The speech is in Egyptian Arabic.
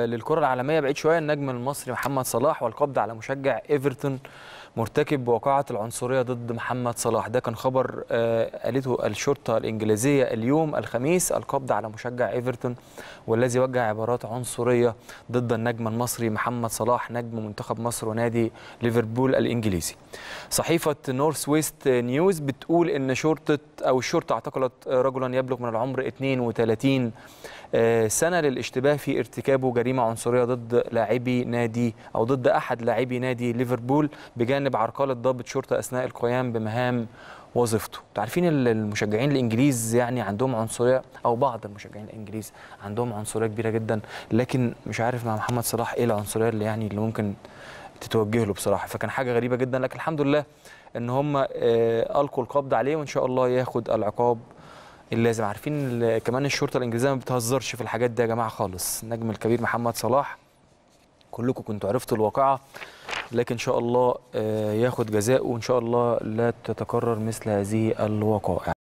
للكره العالميه بعيد شويه النجم المصري محمد صلاح والقبض على مشجع ايفرتون مرتكب وقعة العنصرية ضد محمد صلاح ده كان خبر آه، قالته الشرطة الإنجليزية اليوم الخميس القبض على مشجع إيفرتون والذي وجه عبارات عنصرية ضد النجم المصري محمد صلاح نجم منتخب مصر ونادي ليفربول الإنجليزي صحيفة نورث ويست نيوز بتقول إن شرطة أو الشرطة اعتقلت رجلا يبلغ من العمر 32 آه، سنة للاشتباه في ارتكابه جريمة عنصرية ضد لاعبي نادي أو ضد أحد لاعبي نادي ليفربول بجانب عرقلة ضابط شرطة أثناء القيام بمهام وظيفته انتوا عارفين ال- المشجعين الانجليز يعني عندهم عنصريه او بعض المشجعين الانجليز عندهم عنصريه كبيره جدا لكن مش عارف مع محمد صلاح ايه العنصريه اللي يعني اللي ممكن تتوجه له بصراحه فكان حاجه غريبه جدا لكن الحمد لله ان هم آه، القوا القبض عليه وان شاء الله ياخد العقاب اللازم عارفين ال- كمان الشرطه الانجليزيه ما بتهزرش في الحاجات دي يا جماعه خالص النجم الكبير محمد صلاح كلكم كنتوا عرفتوا الواقعه لكن ان شاء الله آه، ياخد جزاءه وان شاء الله لا تتكرر مثل هذه الوقائع